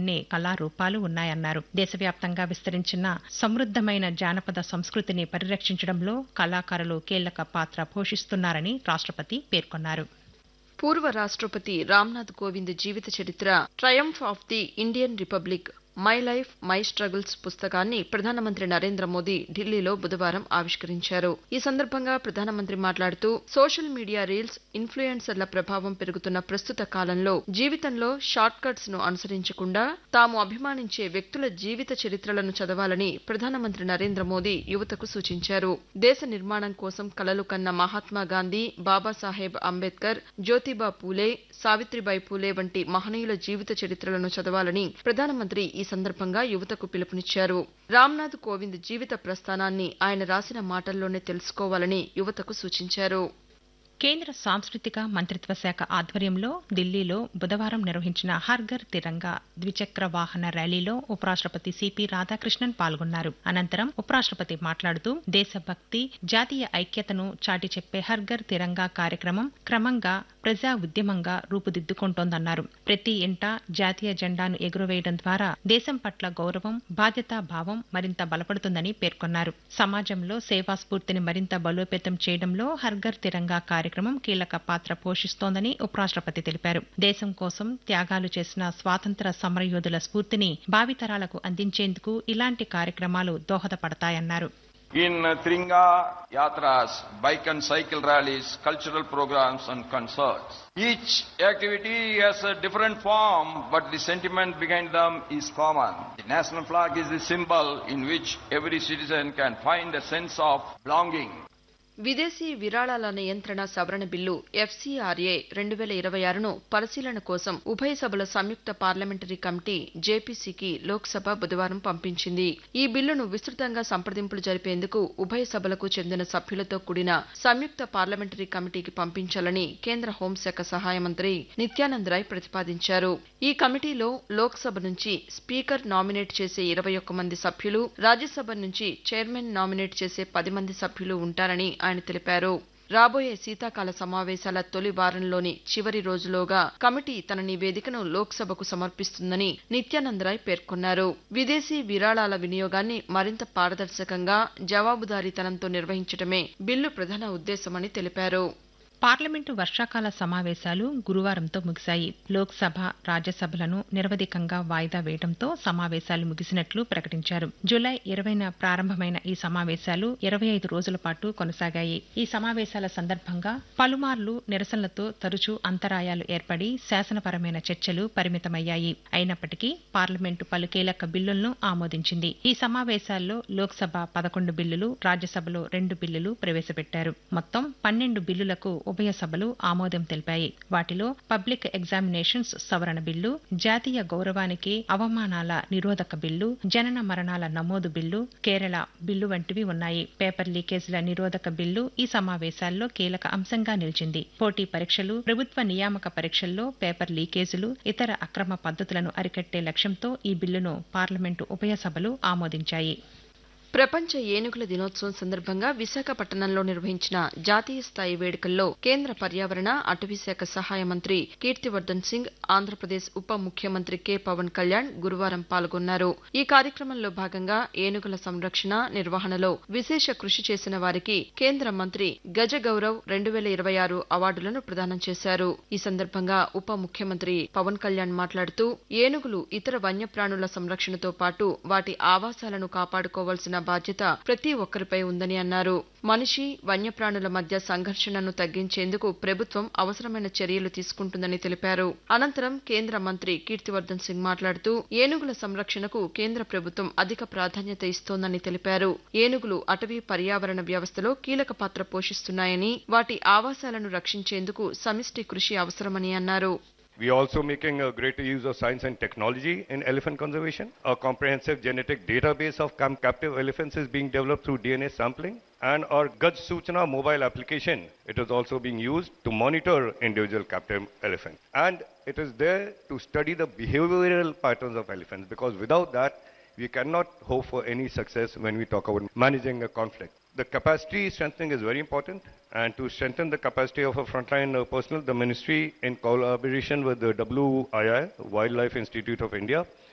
అన్ని కళారూపాలు ఉన్నాయన్నారు దేశవ్యాప్తంగా విస్తరించిన సమృద్ధమైన జానపద సంస్కృతిని పరిరక్షించడంలో కళాకారులు కీలక పాత్ర పోషిస్తున్నారని రాష్ట్రపతి పేర్కొన్నారు పూర్వ రాష్ట్రపతి రామ్నాథ్ కోవింద్ జీవిత చరిత్ర triumph of the Indian republic my life my struggles పుస్తకాన్ని ప్రధానమంత్రి నరేంద్ర మోదీ ఢిల్లీలో బుధవారం ఆవిష్కరించారు ఈ సందర్భంగా ప్రధానమంత్రి మాట్లాడుతూ సోషల్ మీడియా రీల్స్ ఇన్ఫ్లుయెన్సర్ల ప్రభావం పెరుగుతున్న ప్రస్తుత కాలంలో జీవితంలో షార్ట్ కట్స్ ను అనుసరించకుండా తాము అభిమానించే వ్యక్తుల జీవిత చరిత్రలను చదవాలని ప్రధానమంత్రి నరేంద్ర మోదీ యువతకు సూచించారు దేశ నిర్మాణం కోసం కలలు కన్న మహాత్మా గాంధీ బాబాసాహెబ్ అంబేద్కర్ జ్యోతిబా పూలే సావిత్రిబాయి పూలే వంటి మహనీయుల జీవిత చరిత్రలను చదవాలని ప్రధానమంత్రి ఈ సందర్భంగా యువతకు పిలుపునిచ్చారు రామ్నాథ్ కోవింద్ జీవిత ప్రస్థానాన్ని ఆయన రాసిన మాటల్లోనే తెలుసుకోవాలని యువతకు సూచించారు కేంద్ర సాంస్కృతిక మంత్రిత్వ శాఖ ఆధ్వర్యంలో ఢిల్లీలో బుధవారం నిర్వహించిన హర్ఘర్ తిరంగా ద్విచక్ర వాహన ర్యాలీలో ఉపరాష్ట్రపతి సిపి రాధాకృష్ణన్ పాల్గొన్నారు అనంతరం ఉపరాష్ట్రపతి మాట్లాడుతూ దేశభక్తి జాతీయ ఐక్యతను చాటి చెప్పే హర్ఘర్ తిరంగా కార్యక్రమం క్రమంగా ప్రజా ఉద్యమంగా రూపుదిద్దుకుంటోందన్నారు ప్రతి ఇంట జాతీయ జెండాను ఎగురవేయడం ద్వారా దేశం పట్ల గౌరవం బాధ్యతా భావం మరింత బలపడుతుందని పేర్కొన్నారు సమాజంలో సేవా స్ఫూర్తిని మరింత బలోపేతం చేయడంలో హర్ఘర్ తిరంగా కార్యక్రమం కీలక పాత్ర పోషిస్తోందని ఉపరాష్ట్రపతి తెలిపారు దేశం కోసం త్యాగాలు చేసిన స్వాతంత్ర సమరయోధుల స్ఫూర్తిని భావితరాలకు అందించేందుకు ఇలాంటి కార్యక్రమాలు దోహదపడతాయన్నారు In uh, Tringa Yatras, bike and cycle rallies, cultural programs and concerts. Each activity has a different form, but the sentiment behind them is common. The national flag is the symbol in which every citizen can find a sense of belonging. విదేశీ విరాళాల నియంత్రణ సవరణ bill FCRA రెండు వేల ఇరవై ఆరును పరిశీలన కోసం ఉభయ సభల సంయుక్త పార్లమెంటరీ కమిటీ జేపీసీకి లోక్సభ బుధవారం పంపించింది ఈ బిల్లును విస్తృతంగా సంప్రదింపులు జరిపేందుకు ఉభయ సభలకు చెందిన సభ్యులతో కూడిన సంయుక్త పార్లమెంటరీ కమిటీకి పంపించాలని కేంద్ర హోంశాఖ సహాయ మంత్రి నిత్యానంద్ రాయ్ ప్రతిపాదించారు ఈ కమిటీలో లోక్సభ నుంచి స్పీకర్ నామినేట్ చేసే ఇరవై ఒక్క మంది సభ్యులు రాజ్యసభ నుంచి చైర్మన్ నామినేట్ చేసే పది మంది సభ్యులు ఉంటారని ఆయన తెలిపారు రాబోయే శీతాకాల సమావేశాల తొలి వారంలోని చివరి రోజులోగా కమిటీ తన నివేదికను లోక్సభకు సమర్పిస్తుందని నిత్యానందరాయ్ పేర్కొన్నారు విదేశీ విరాళాల వినియోగాన్ని మరింత పారదర్శకంగా జవాబుదారీతనంతో నిర్వహించడమే బిల్లు ప్రధాన ఉద్దేశమని తెలిపారు పార్లమెంటు వర్షాకాల సమావేశాలు గురువారంతో ముగిశాయి లోక్సభ రాజ్యసభలను నిరవధికంగా వాయిదా వేయడంతో సమావేశాలు ముగిసినట్లు ప్రకటించారు జూలై ఇరవైన ప్రారంభమైన ఈ సమావేశాలు ఇరవై ఐదు రోజుల పాటు కొనసాగాయి ఈ సమావేశాల సందర్భంగా పలుమార్లు నిరసనలతో తరచూ అంతరాయాలు ఏర్పడి శాసనపరమైన చర్చలు పరిమితమయ్యాయి అయినప్పటికీ పార్లమెంటు పలు కీలక బిల్లులను ఆమోదించింది ఈ సమావేశాల్లో లోక్సభ పదకొండు బిల్లులు రాజ్యసభలో రెండు బిల్లులు ప్రవేశపెట్టారు మొత్తం పన్నెండు బిల్లులకు ఉభయ సభలు ఆమోదం తెలిపాయి వాటిలో పబ్లిక్ ఎగ్జామినేషన్స్ సవరణ బిల్లు జాతీయ గౌరవానికి అవమానాల నిరోధక బిల్లు జనన మరణాల నమోదు బిల్లు కేరళ బిల్లు వంటివి ఉన్నాయి పేపర్ లీకేజీల నిరోధక బిల్లు ఈ సమావేశాల్లో కీలక అంశంగా నిలిచింది పోటీ పరీక్షలు ప్రభుత్వ నియామక పరీక్షల్లో పేపర్ లీకేజీలు ఇతర అక్రమ పద్ధతులను అరికట్టే లక్ష్యంతో ఈ బిల్లును పార్లమెంటు ఉభయ సభలు ఆమోదించాయి ప్రపంచ ఏనుగుల దినోత్సవం సందర్భంగా విశాఖపట్నంలో నిర్వహించిన జాతీయ స్థాయి వేడుకల్లో కేంద్ర పర్యావరణ అటవీశాఖ సహాయ మంత్రి కీర్తివర్ధన్ సింగ్ ఆంధ్రప్రదేశ్ ఉప ముఖ్యమంత్రి కె పవన్ కళ్యాణ్ గురువారం పాల్గొన్నారు ఈ కార్యక్రమంలో భాగంగా ఏనుగుల సంరక్షణ నిర్వహణలో విశేష కృషి చేసిన వారికి కేంద్ర మంత్రి గజ గౌరవ్ రెండు వేల ఇరవై ఆరు అవార్డులను ప్రదానం చేశారు ఈ సందర్భంగా ఉప ముఖ్యమంత్రి పవన్ కళ్యాణ్ మాట్లాడుతూ ఏనుగులు ఇతర వన్యప్రాణుల సంరక్షణతో పాటు వాటి ఆవాసాలను కాపాడుకోవాల్సిన బాధ్యత ప్రతి ఒక్కరిపై ఉందని అన్నారు మనిషి వన్యప్రాణుల మధ్య సంఘర్షణను తగ్గించేందుకు ప్రభుత్వం అవసరమైన చర్యలు తీసుకుంటుందని తెలిపారు అనంతరం కేంద్ర మంత్రి కీర్తివర్ధన్ సింగ్ మాట్లాడుతూ ఏనుగుల సంరక్షణకు కేంద్ర ప్రభుత్వం అధిక ప్రాధాన్యత ఇస్తోందని తెలిపారు ఏనుగులు అటవీ పర్యావరణ వ్యవస్థలో కీలక పాత్ర పోషిస్తున్నాయని వాటి ఆవాసాలను రక్షించేందుకు సమిష్టి కృషి అవసరమని అన్నారు We are also making a greater use of science and technology in elephant conservation. A comprehensive genetic database of cam- captive elephants is being developed through DNA sampling. And our Gaj Suchana mobile application, it is also being used to monitor individual captive elephants. And it is there to study the behavioral patterns of elephants because without that, we cannot hope for any success when we talk about managing a conflict. The capacity strengthening is very important, and to strengthen the capacity of a frontline uh, personnel, the ministry, in collaboration with the WII, Wildlife Institute of India,